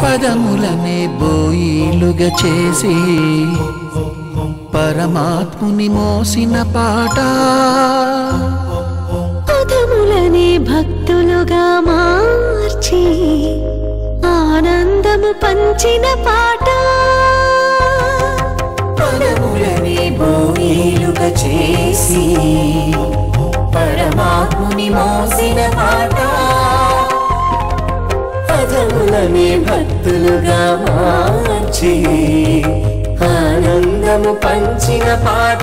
పదములనే బోయిలుగా చేసి పరమాత్ముని మోసిన పాట పదములనే భక్తులుగా మార్చి ఆనందము పంచిన పాట పదములని బోయిలుగా చేసి పరమాత్ముని మోసిన పాట పదములని భక్తులుగా మార్చి ఆనందము పంచిన పాట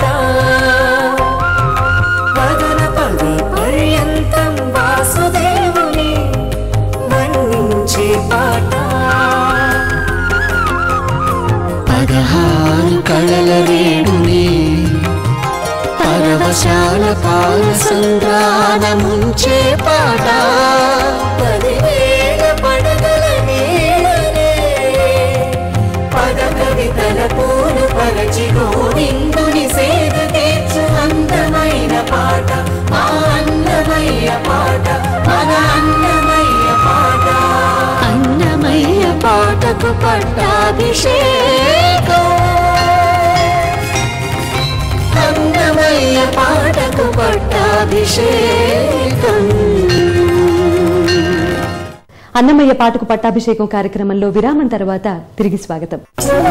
పదన పద పర్యంతం వాసుదేవుని వర్ణించే పాట పదహారు కళల రేడుని పరవశాల పాల సంద్రాన ముంచే పాట పదివేల పడగల నీడనే పద కవితల పూలు పరచి గోవిందుని సేద తీర్చు అందమైన పాట మా అన్నమయ్య పాట మన అన్నమయ్య పాట అన్నమయ్య పాటకు పట్టాభిషేకం అన్నమయ్య పాటకు పట్టాభిషేకం అన్నమయ్య పాటకు పట్టాభిషేకం కార్యక్రమంలో విరామం తర్వాత తిరిగి స్వాగతం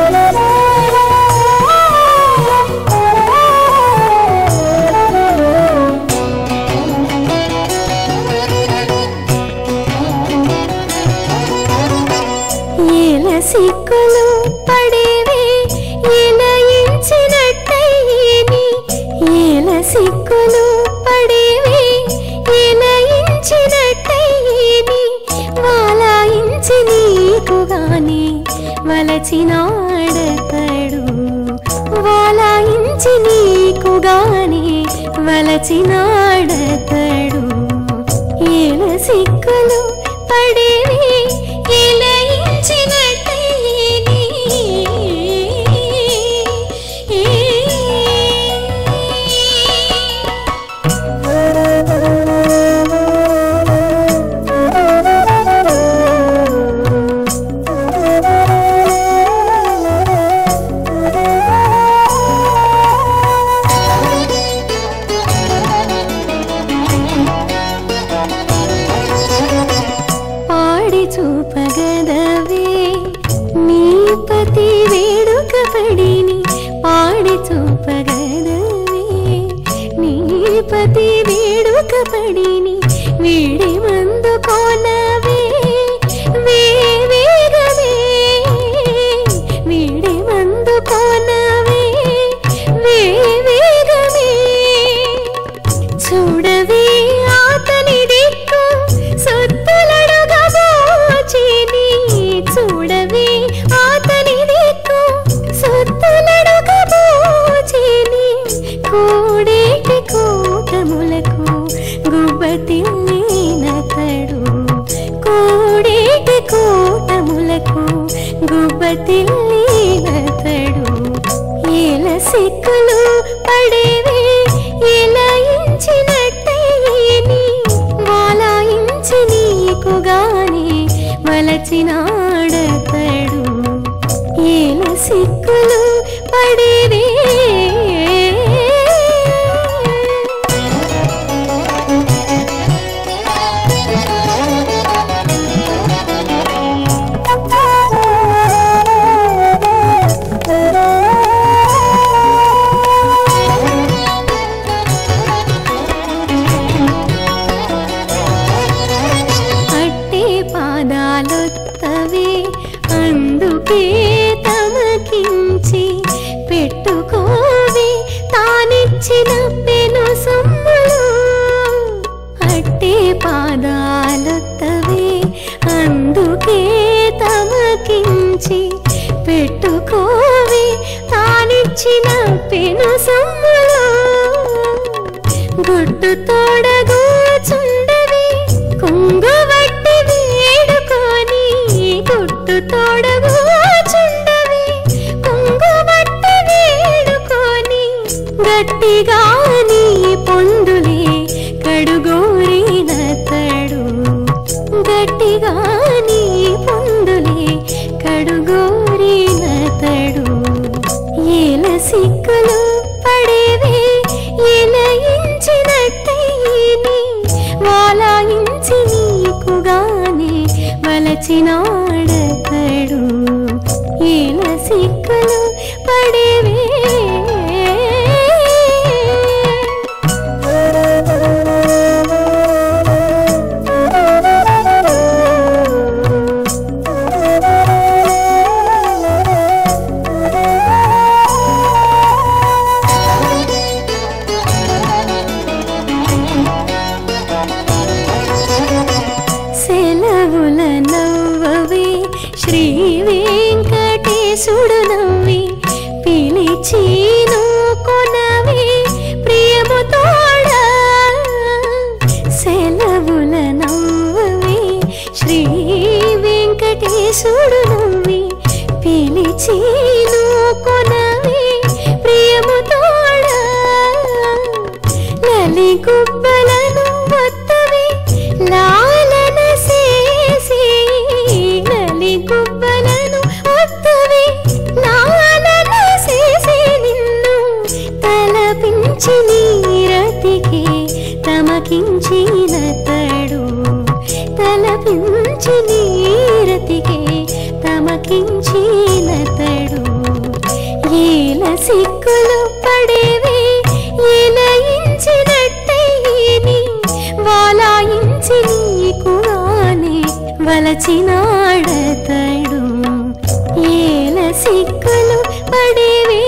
ఏల సిక్కులు పడేవే ఎలయించినట్టయ్యేని ఏల సిక్కులు పడేవే ఎలయించినట్టయ్యేని వాలాయించి నీకు గాని వలచినాడతడు వాలాయించి నీకు గాని వలచినాడతడు ఏల సిక్కులు పడేవి ఇలయించినట్టయ్యేని. పాడి చూపగదవే నీ పతి వేడుక పడిని పాడి చూపగదవే నీ పతి వేడుక పడిని వీడి మందు కోనవే వే వేగవే వీడి మందు కోనవే వే వేగవే చూడవే ఆతని దిక్కు సొత్తులడుగబోచిని చూడవే ఆతని దిక్కు సొత్తులడుగబోచిని కోడేటి కోటములకు గుబ్బతిల్లినతడు కోడేటి కోటములకు గుబ్బతిల్లినతడు ఏల సిక్కులు పడేవే ఎలాయించినట్టయ్యేని వాలాయించి నీకు గాని వలచినాడతడు ఏల సిక్కులు పడేవే అట్టే పాదాలొత్తవే అందుకే తమకించి పెట్టుకోవే తానిచ్చిన పెను సొమ్ములు అట్టే పాదాలొత్తవే అందుకే తమకించి పెట్టుకోవే తానిచ్చిన పెను సొమ్ములు గుడ్డు తోడగూచుండవి కొంగు వట్టి వేడుకొని గుడ్డు తోడగూచుండవి కొంగు వట్టి వేడుకొని గట్టిగా నీ పొందులే కడుగోరినతడు గట్టిగా నీ పొందులే వలచినాడతడు ఈల సిక్కులు పడేవే సెలవుల నవ్వవి శ్రీ వెంకటేశుడు నవ్వి పిలిచిను కొనవి ప్రియము తోడ సెలవుల నవ్వవి శ్రీ వెంకటేశుడు నవ్వి పిలిచిను కొనవి ప్రియము తోడ లలి గుబ్బలను వత్తవి లాలన చేసి లలి గుబ్బలను వత్తవి లాలన చేసి నిన్ను తలపించి నీరతికి తమకించిన తడు తలపించి నీరతికి తమకించిన తడు ఏల సిక్కులు పడేవి ఏలయించినట్టయిని వాలాయించి నీకు ఆనే వలచినాడతడు ఏల సిక్కులు పడేవి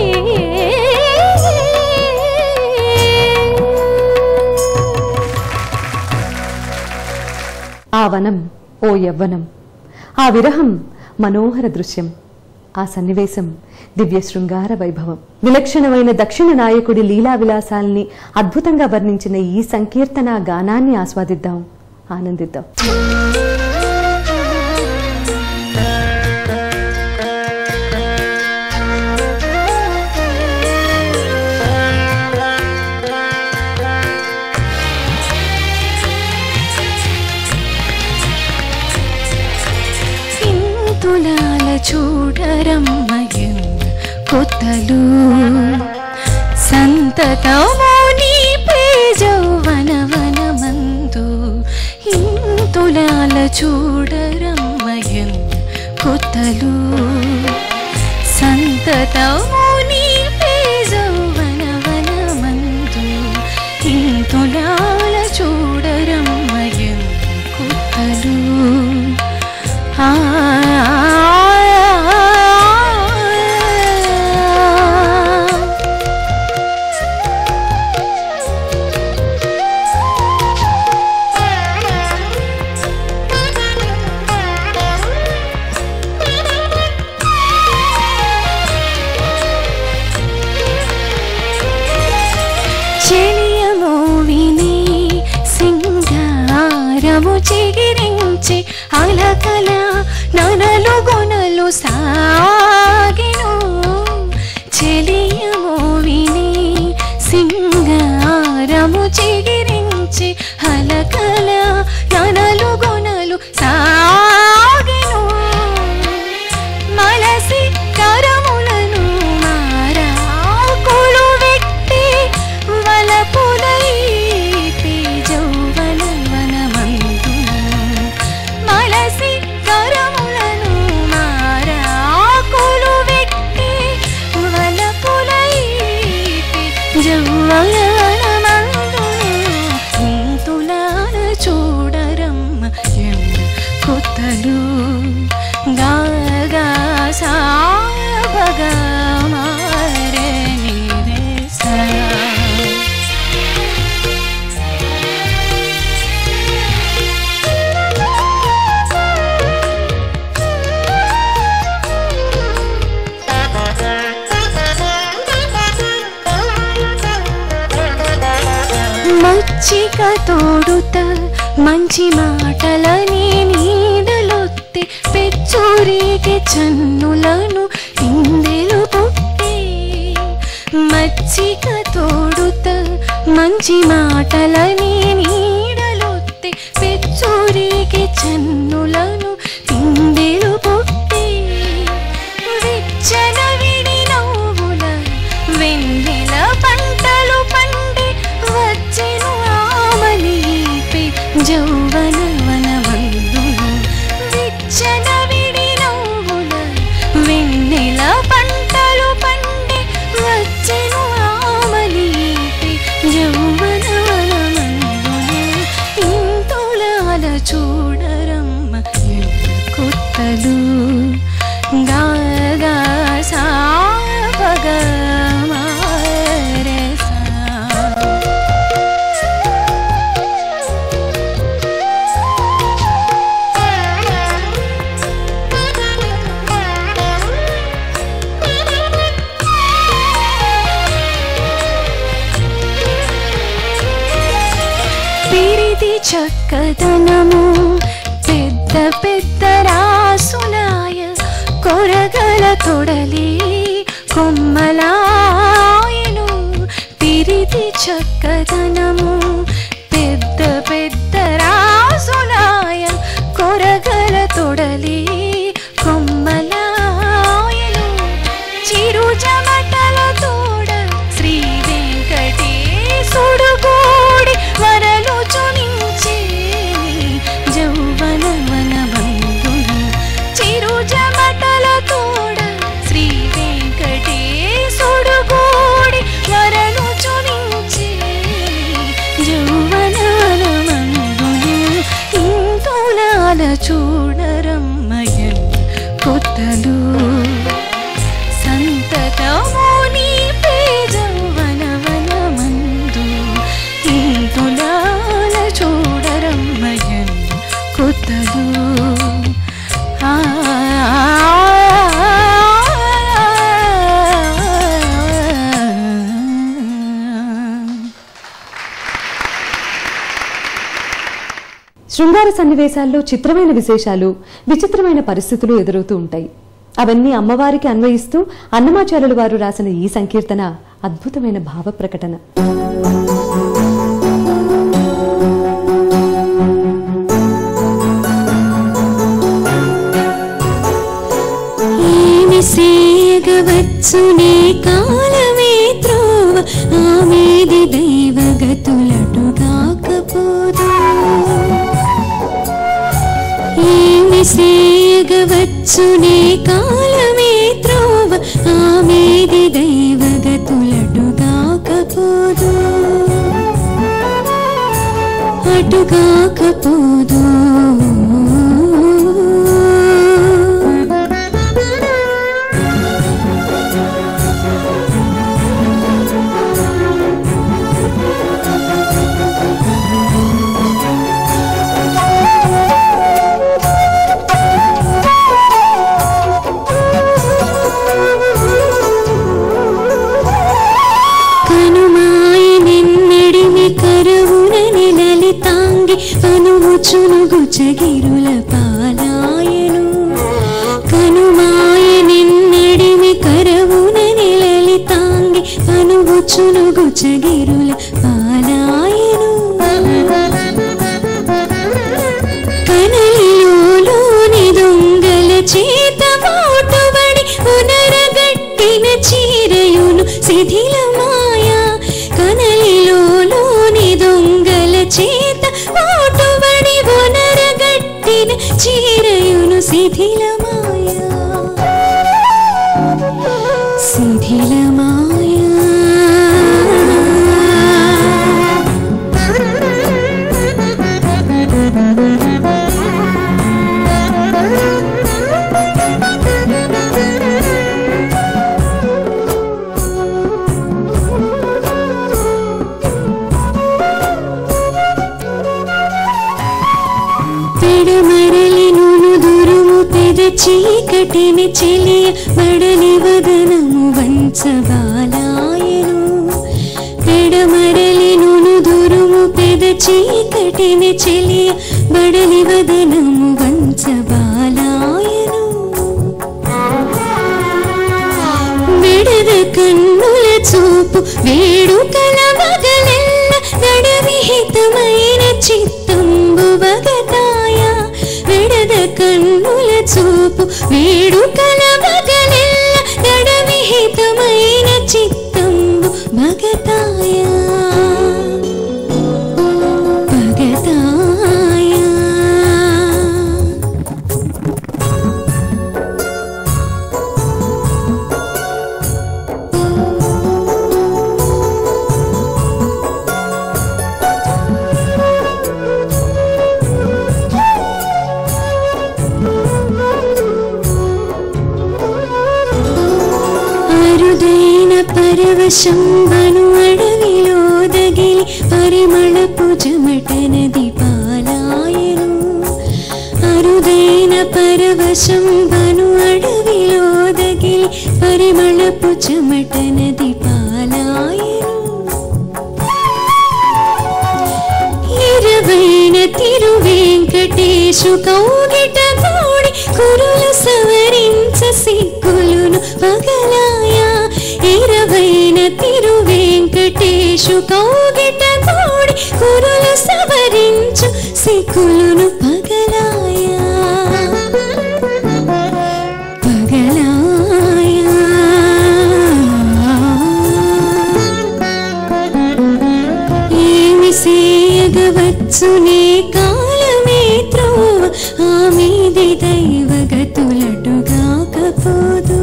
ఆ వనం ఓ యవ్వనం ఆ విరహం మనోహర దృశ్యం ఆ సన్నివేశం దివ్య శృంగార వైభవం విలక్షణమైన దక్షిణ నాయకుడి లీలా విలాసాల్ని అద్భుతంగా వర్ణించిన ఈ సంకీర్తన గానాన్ని ఆస్వాదిద్దాం ఆనందిద్దాం ఇంతులాల చూడరమ్మయం కొత్తలు సంతతము నీ పేజౌవనవనమందు ఇంతులాల చూడరమ్మయం కొత్తలు సంతతము నీ పేజౌవనవనమందు ఇంతులాల చూడరమ్మయం కొత్తలు ఆ చెలియము విని సింగారము చిగిరించి అలకల ననలు గొనలు సాగెను చెలియము విని సింగారము చిగిరించి అలకల ననలు గొనలు సాగెను మలసి కరములను మారాకులు వెట్టి వలపులై జౌవన వనమందున మలసి కరములను మారాకులు వెట్టి వలపులై జౌవన వనమందున ఇంతులాన చూడరమ్మ ఎన్న కొత్తలు గాగా సాబగా మారే నిరేసా మచ్చిక తోడుత మంచి మాటలని నీడలొత్తి పెచ్చురికి చన్నులను ఇందెలు పుట్టి మచ్చిక తోడుత మంచి మాటలని నీడలొత్తి పెచ్చురికి చన్నులను ఇందెలు పుట్టి విచ్చన విడి నవ్వుల వెన్నెల పంటలు పండి వచ్చెను ఆమని జౌవన వనమందును వెచ్చన విడి నవ్వుల వెన్నెల పంటలు పండి వచ్చెను ఆమలీపి యౌవనవనమందున ఇంతులాల చూడరమ్మ ఎల్ల కొత్తలు గాగా సాగగా మారసా పిరిది చక్కదనము పెద్ద పెద్ద రాసులాయ కొరగల తొడలి కొమ్మలాయను పిరిది చక్కదనము పెద్ద పెద్ద రాసులాయ కొరగల తొడలి కొమ్మలాయను చిరు జమటల తోడ శ్రీ వెంకటేశుడు గూడి వరలు చునించే జౌవన మన బంధున చిరు జమటల తోడ శ్రీ వెంకటేశుడు గూడి వరలు చునించే జౌవన మన బంధున ఇంతులాల చూడరమ్మయ్యన్ కొత్తలు సంతతముని పేజవనవనమందు ఇంతులాల చూడరమ్మయన్ కొత్తలు ఆ శృంగార సన్నివేశాల్లో చిత్రమైన విశేషాలు విచిత్రమైన పరిస్థితులు ఎదురవుతూ ఉంటాయి అవన్నీ అమ్మవారికి అన్వయిస్తూ అన్నమాచార్యుల వారు రాసిన ఈ సంకీర్తన అద్భుతమైన భావ ప్రకటన ఏమి సేయగవచ్చునే కాలమే త్రోవ ఆమెది దైవగతులటుగాకపోదు ఏమి సేయగవచ్చునే కాలమే త్రోవ ఆమెది దైవగతులటుగాకపోదు అటుగాకపోదు కనుమాయి నిన్నడిమి కరువునని లలితాంగి కనువు చునుగు చగిరుల పాలాయను కనుమాయి నిన్నడిమి కరువునని లలితాంగి కనువు చునుగు చగిరుల పాలాయను కనలిలోని దొంగల చేత మోటుబడి పునరగట్టిన చీరయును శిథిలమాయ కనలిలోని దొంగల చేత మోటుబడి పునరగట్టిన చీరయును శిథిలమాయ శిథిలమాయ పెడమరలి నును దురుము పెద చీకటిని చెలియ మడలి వదనము వంచబాలాయను పెడమరలి నును దురుము పెద చీకటిని చెలియ బడలి వదనము వంచబాలాయను విడద కన్నుల చూపు వేడుకల వగలెల్ల నడవిహితమైన చిత్తంబు వగతాయ విడద కన్నుల చూపు వేడుకల వగలెల్ల నడవిహితమైన చిత్తంబు భగతాయ భగతాయ పరవశంబను అడవిలో దగిలి పరిమళపు చెమటనది పాలాయను అరుదైన పరవశంబను అడవిలో దగిలి పరిమళపు చెమటనది పాలాయను ఇరవైన తిరువెంకటేశు కౌగిట కోడి కురుల సవరించ సిక్కులును పగలాయ ఇరవైన తిరువెంకటేశు కౌగిట కోడి కురుల సవరించు సిక్కులును పగలాయ పగలాయ ఏమి సేయగవచ్చునే కాలమే త్రోవ ఆమెది దైవగతులటుగాకపోదు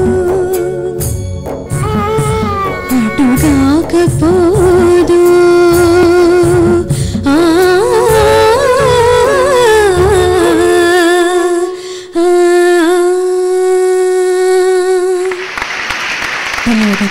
అటుగాకపోదు ఆ ఆ, ధన్యవాదాలు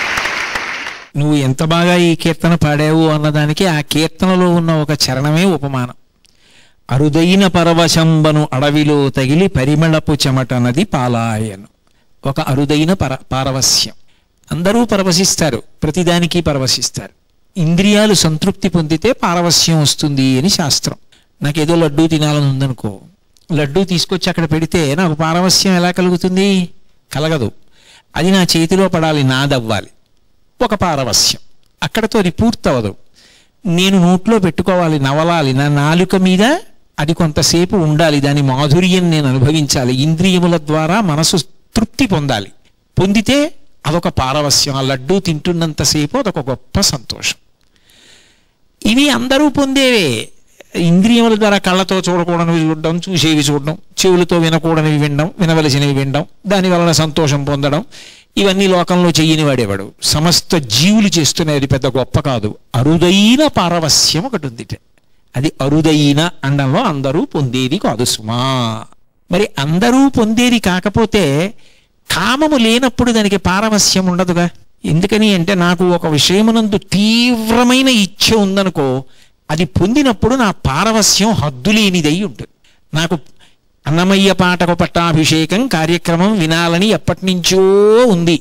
నువ్వు ఎంత బాగా ఈ కీర్తన పాడావు అన్నదానికి ఆ కీర్తనలో ఉన్న ఒక చరణమే ఉపమానం అరుదైన పరవశంబను అడవిలో తగిలి పరిమళపు చెమట నది పాలాయను ఒక అరుదైన పర పారవస్యం అందరూ పరవశిస్తారు ప్రతిదానికి పరవశిస్తారు ఇంద్రియాలు సంతృప్తి పొందితే పారవస్యం వస్తుంది అని శాస్త్రం నాకేదో లడ్డూ తినాలని ఉందనుకో లడ్డూ తీసుకొచ్చి అక్కడ పెడితే నాకు పారవస్యం ఎలా కలుగుతుంది కలగదు అది నా చేతిలో పడాలి నాదవ్వాలి ఒక పారవస్యం అక్కడతో అది పూర్తవదు నేను నోట్లో పెట్టుకోవాలి నవలాలి నా నాలుక మీద అది కొంతసేపు ఉండాలి దాని మాధుర్యం నేను అనుభవించాలి ఇంద్రియముల ద్వారా మనసు తృప్తి పొందాలి పొందితే అదొక పారవస్యం ఆ లడ్డూ తింటున్నంతసేపు అదొక గొప్ప సంతోషం ఇవి అందరూ పొందేవే ఇంద్రియముల ద్వారా కళ్ళతో చూడకూడనివి చూడడం చూసేవి చూడడం చెవులతో వినకూడనివి వినడం వినవలసినవి వినడం దాని వలన సంతోషం పొందడం ఇవన్నీ లోకంలో చెయ్యని వాడేవాడు సమస్త జీవులు చేస్తున్నది పెద్ద గొప్ప కాదు అరుదైన పారవస్యం ఒకటి ఉంది అది అరుదైన అండంలో అందరూ పొందేది కాదు సుమా మరి అందరూ పొందేది కాకపోతే కామము లేనప్పుడు దానికి పారవస్యం ఉండదుగా ఎందుకని అంటే నాకు ఒక విషయమునందు తీవ్రమైన ఇచ్చ ఉందనుకో అది పొందినప్పుడు నా పారవస్యం హద్దులేనిదై ఉంటుంది నాకు అన్నమయ్య పాటకు పట్టాభిషేకం కార్యక్రమం వినాలని ఎప్పటి నుంచో ఉంది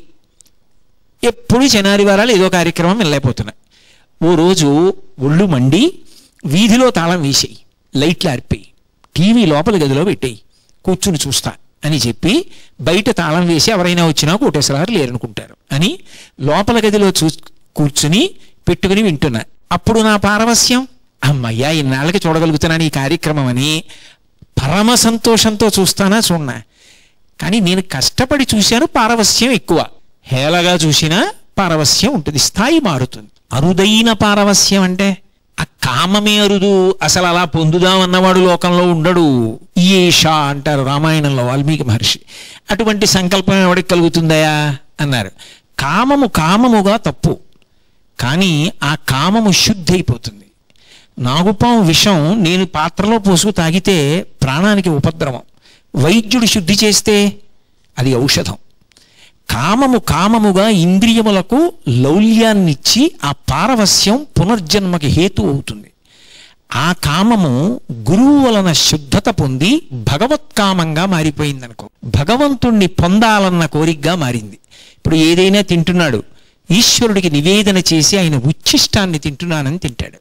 ఎప్పుడు శనారి వారాలు ఏదో కార్యక్రమం వెళ్ళలేకపోతున్నా ఓ రోజు ఒళ్ళు మండి వీధిలో తాళం వేసేయి లైట్లు ఆర్పేయి టీవీ లోపల గదిలో పెట్టేయి కూర్చుని చూస్తా అని చెప్పి బయట తాళం వేసి ఎవరైనా వచ్చినా కోటేశ్వరారు లేరనుకుంటారు అని లోపల గదిలో చూ కూర్చుని పెట్టుకుని వింటున్నా అప్పుడు నా పారవస్యం అమ్మయ్యా ఇన్నాళ్ళకి చూడగలుగుతున్నాను ఈ కార్యక్రమం అని పరమ సంతోషంతో చూస్తానా చూడనా కానీ నేను కష్టపడి చూశాను పారవస్యం ఎక్కువ హేళగా చూసినా పారవస్యం ఉంటుంది స్థాయి మారుతుంది అరుదైన పారవస్యం అంటే ఆ కామమే అరుదు అసలు అలా పొందుదామన్నవాడు లోకంలో ఉండడు ఈషా అంటారు రామాయణంలో వాల్మీకి మహర్షి అటువంటి సంకల్పం ఎవడికి కలుగుతుందయా అన్నారు కామము కామముగా తప్పు కానీ ఆ కామము శుద్ధి అయిపోతుంది నాగుపాము విషం నేను పాత్రలో పోసుకు తాగితే ప్రాణానికి ఉపద్రవం వైద్యుడు శుద్ధి చేస్తే అది ఔషధం కామము కామముగా ఇంద్రియములకు లౌల్యాన్నిచ్చి ఆ పారవస్యం పునర్జన్మకి హేతు అవుతుంది ఆ కామము గురువు వలన శుద్ధత పొంది భగవత్కామంగా మారిపోయిందనుకో భగవంతుణ్ణి పొందాలన్న కోరికగా మారింది ఇప్పుడు ఏదైనా తింటున్నాడు ఈశ్వరుడికి నివేదన చేసి ఆయన ఉచ్ఛిష్టాన్ని తింటున్నానని తింటాడు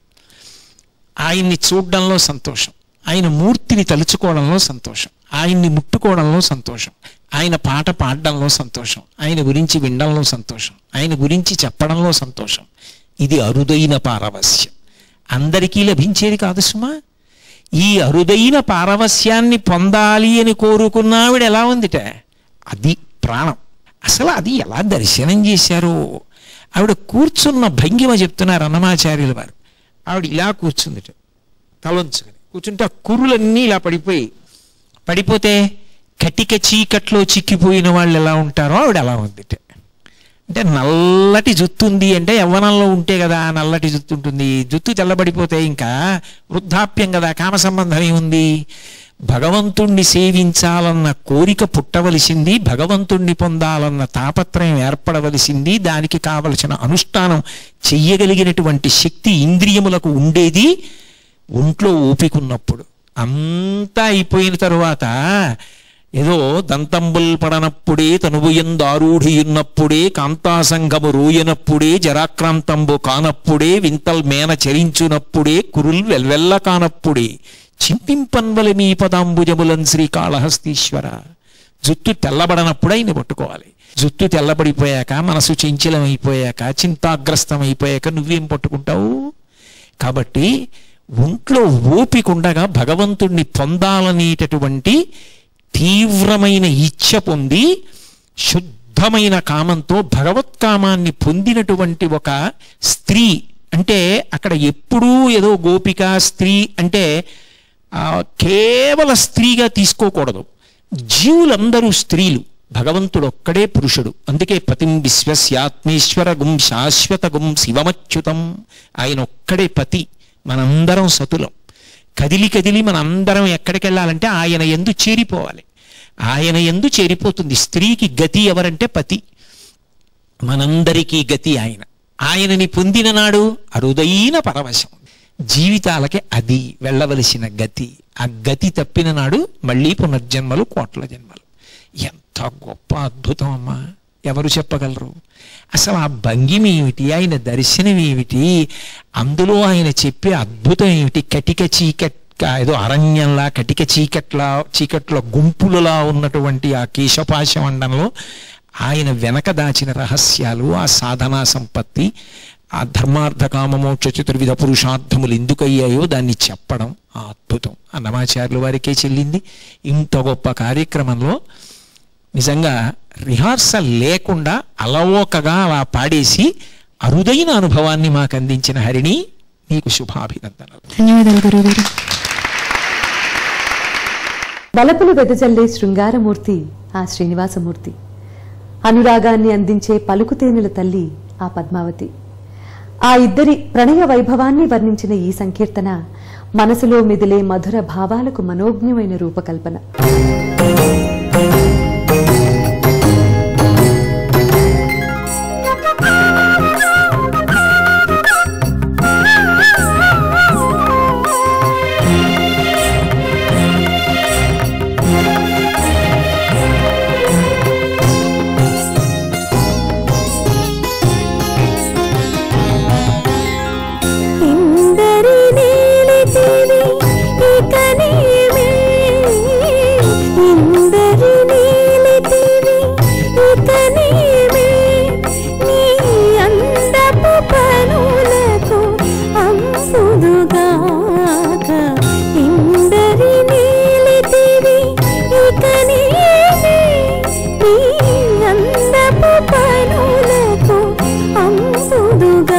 ఆయన్ని చూడడంలో సంతోషం ఆయన మూర్తిని తలుచుకోవడంలో సంతోషం ఆయన్ని ముట్టుకోవడంలో సంతోషం ఆయన పాట పాడడంలో సంతోషం ఆయన గురించి వినడంలో సంతోషం ఆయన గురించి చెప్పడంలో సంతోషం ఇది అరుదైన పారవస్యం అందరికీ లభించేది కాదు సుమా ఈ అరుదైన పారవస్యాన్ని పొందాలి అని కోరుకున్నావిడ ఎలా ఉందిట అది ప్రాణం అసలు అది ఎలా దర్శనం చేశారో ఆవిడ కూర్చున్న భంగిమ చెప్తున్నారు అన్నమాచార్యుల వారు ఆవిడ ఇలా కూర్చుందిట తలొంచుకుని కూర్చుంటే ఆ కురులన్నీ ఇలా పడిపోయి పడిపోతే కటిక చీకట్లో చిక్కిపోయిన వాళ్ళు ఎలా ఉంటారో ఆవిడ అలా ఉందిట అంటే నల్లటి జుత్తు ఉంది అంటే యవ్వనంలో ఉంటే కదా నల్లటి జుత్తు ఉంటుంది జుత్తు తెల్లబడిపోతే ఇంకా వృద్ధాప్యం కదా కామ సంబంధం ఏముంది భగవంతుణ్ణి సేవించాలన్న కోరిక పుట్టవలసింది భగవంతుణ్ణి పొందాలన్న తాపత్రయం ఏర్పడవలసింది దానికి కావలసిన అనుష్ఠానం చెయ్యగలిగినటువంటి శక్తి ఇంద్రియములకు ఉండేది ఒంట్లో ఊపికున్నప్పుడు అంతా అయిపోయిన తరువాత ఏదో దంతంబుల్ పడనప్పుడే తనువుయందారూఢియున్నప్పుడే కాంతాసంగము రోయనప్పుడే జరాక్రాంతంబు కానప్పుడే వింతల్ మేన చరించునప్పుడే కురుల్ వెల్వెల్ల కానప్పుడే చింతింపన్వలి మీ పదాంబుజములన్ శ్రీకాళహస్తీశ్వర జుట్టు తెల్లబడనప్పుడు ఆయన పట్టుకోవాలి జుట్టు తెల్లబడిపోయాక మనసు చంచలం అయిపోయాక చింతాగ్రస్తం అయిపోయాక నువ్వేం పట్టుకుంటావు కాబట్టి ఒంట్లో ఓపికండగా భగవంతుణ్ణి పొందాలనేటటువంటి తీవ్రమైన ఇచ్ఛ పొంది శుద్ధమైన కామంతో భగవత్కామాన్ని పొందినటువంటి ఒక స్త్రీ అంటే అక్కడ ఎప్పుడూ ఏదో గోపిక స్త్రీ అంటే ఆ, కేవల స్త్రీగా తీసుకోకూడదు జీవులందరూ స్త్రీలు భగవంతుడు ఒక్కడే పురుషుడు అందుకే పతిం విశ్వస్యాత్మేశ్వర గుం శాశ్వత గుం శివమచ్యుతం ఆయన ఒక్కడే పతి మనందరం సతులం కదిలి కదిలి మనందరం ఎక్కడికి వెళ్ళాలంటే ఆయన ఎందు చేరిపోవాలి ఆయన ఎందు చేరిపోతుంది స్త్రీకి గతి ఎవరంటే పతి మనందరికీ గతి ఆయన ఆయనని పొందిన నాడు అరుదైన పరవశం జీవితాలకి అది వెళ్ళవలసిన గతి ఆ గతి తప్పిన నాడు మళ్ళీ పునర్జన్మలు కోట్ల జన్మలు ఎంత గొప్ప అద్భుతం అమ్మా ఎవరు చెప్పగలరు అసలు ఆ భంగిమ ఏమిటి ఆయన దర్శనం ఏమిటి అందులో ఆయన చెప్పే అద్భుతం ఏమిటి కటిక చీకట్ ఏదో అరణ్యంలా కటిక చీకట్లా చీకట్లో గుంపులలా ఉన్నటువంటి ఆ కేశపాశమండంలో ఆయన వెనక దాచిన రహస్యాలు ఆ సాధనా సంపత్తి ఆ ధర్మార్థ కామమోక్ష చతుర్విధ పురుషార్థములు ఎందుకయ్యాయో దాన్ని చెప్పడం ఆ అద్భుతం అన్నమాచార్యుల వారికే చెల్లింది ఇంత గొప్ప కార్యక్రమంలో నిజంగా రిహార్సల్ లేకుండా అలవోకగా అలా పాడేసి అరుదైన అనుభవాన్ని మాకు అందించిన హరిణి నీకు శుభాభినందనలు ధన్యవాదాలు గురువుగారు బలపులు వెదజల్లే శృంగారమూర్తి ఆ శ్రీనివాసమూర్తి అనురాగాన్ని అందించే పలుకుతేనెల తల్లి ఆ పద్మావతి ఆ ఇద్దరి ప్రణయ వైభవాన్ని వర్ణించిన ఈ సంకీర్తన మనసులో మిదిలే మధుర భావాలకు మనోజ్ఞమైన రూపకల్పన ఇందరి నీలితివి ఇక నీవే ఇందరి నీలితివి ఇక నీవే నీ అందపు పనులకు అంపుదుగాక ఇందరి నీలితివి ఇక నీవే నీ అందపు పనులకు అంపుదుగాక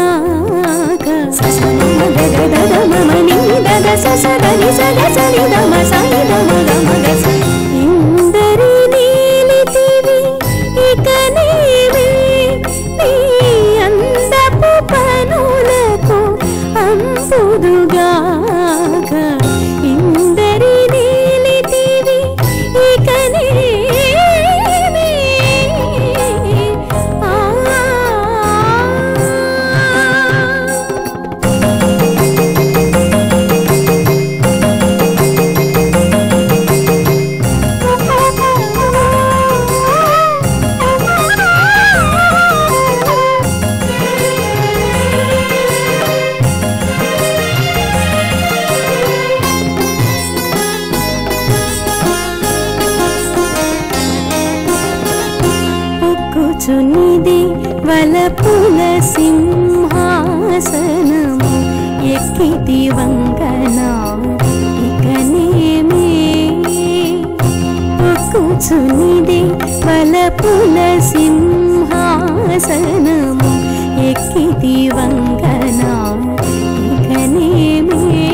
ఇందరి నీలితివి ఇక నీవే నీ అందపు పనులకు అంపుదుగాక ఇందరి నీలితివి ఇక నీవే ఆ ఎక్కుచునిది వలపుల సింహాసనము ఎక్కితి వంగన ఇకనేమే ఎక్కుచునిది వలపుల సింహాసనము ఎక్కితి వంగన ఇకనేమే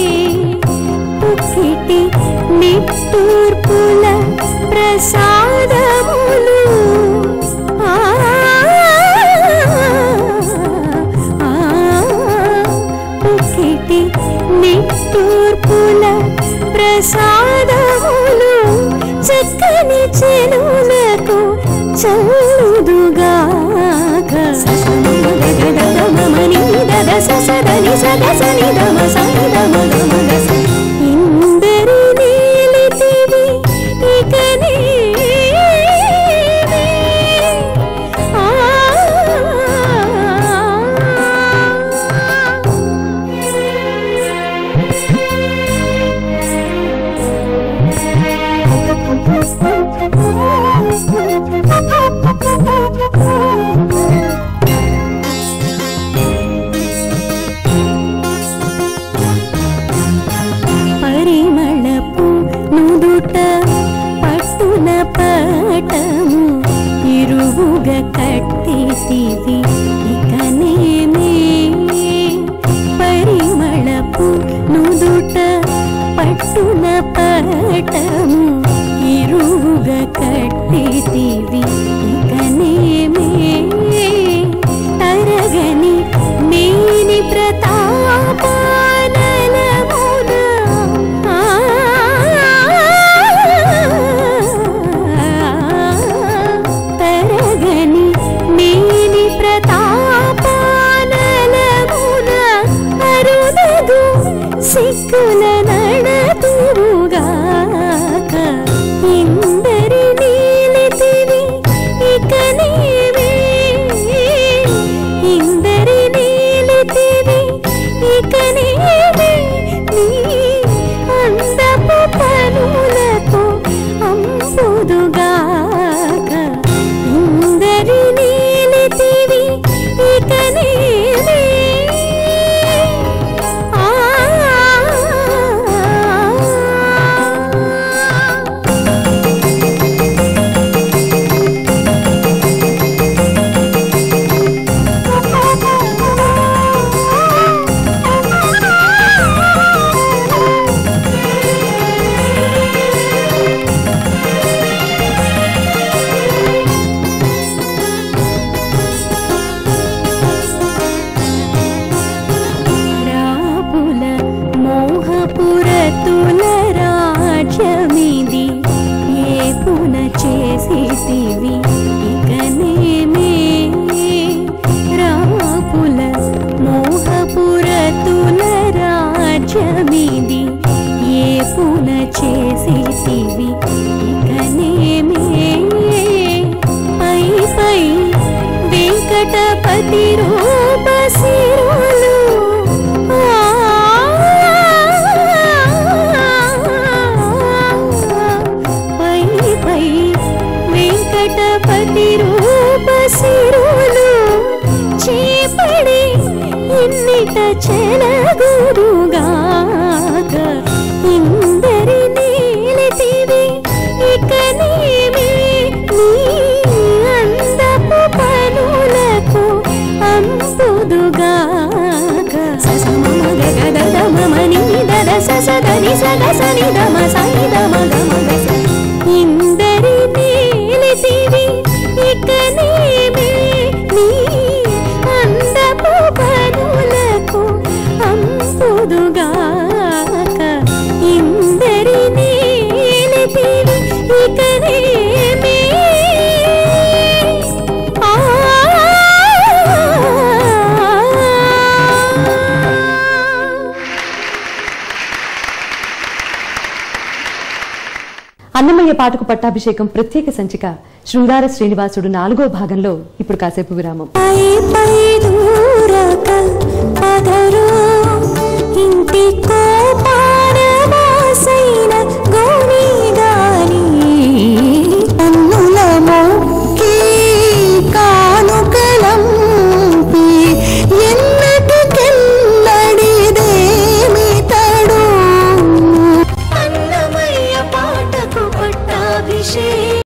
పుక్కిటి నిట్టూర్పుల ప్రసాదములు ఆ, ఆ, పుక్కిటి నిట్టూర్పుల ప్రసాదములు చక్కని చెలులకు చల్లుదుగాక ససమగగదమని దద ససదని సదసని దమ సని దమ గమ గస ఇందరి నీలితివి ఇక నీవే. పరిమళపు నుదుట పట్టున పటము ఇరువుగా కట్టేసివి ఇకనేమే పరిమళపు నుదుట పట్టున పటము ఇరువుగా కట్టేసివి ఇకనేమే తరగని నేని ప్రతాపానలమున తరగని నేని ప్రతాపానలమున అరుదగు సిక్కుల నడతురుగాక ఇందరి నీలితివి ఇక నీవే ఇందరి నీలితివి ఇక నీవే నీ అందపు పనులకు అంబుదుగాక ఇందరి నీలితివి ఇక నీవే ఆ రాపుల మోహపురతుల రాజ్యమిది ఏ పున చేసేసివి ఇకనేమే రాపుల మోహపురతుల రాజ్యమిది ఏ పున చేసేసివి ఇకనేమే పై పై వెంకటపతి రూప సిరులు పై పై వెంకటపతి రూప సిరులు చేపడి ఇన్నిట చెలగురుగాక ఇందరి నీలితివి ఇక నీవే నీ అందపు పనులకు అంపుదుగాక ససమగగదమని దద ససదని సదసని దమ సని దమ గమ గస ఇందరి నీలితివి ఇక నీవే నీ అందపు పనులకు అంపుదుగాక ఇందరి నీలితివి ఇక నీవే ఆ అన్నమయ్య పాటకు పట్టాభిషేకం ప్రత్యేక సంచిక శృంగార శ్రీనివాసుడు నాలుగో భాగంలో ఇప్పుడు కాసేపు విరామం పై పై దూరక పదరు ఇంటికో పారవాసైన గోని గాని కన్నుల మొక్కి కానుకలంపి ఎన్నటికెన్నడిదేమి తడు అన్నమయ్య పాటకు పట్టాభిషేకం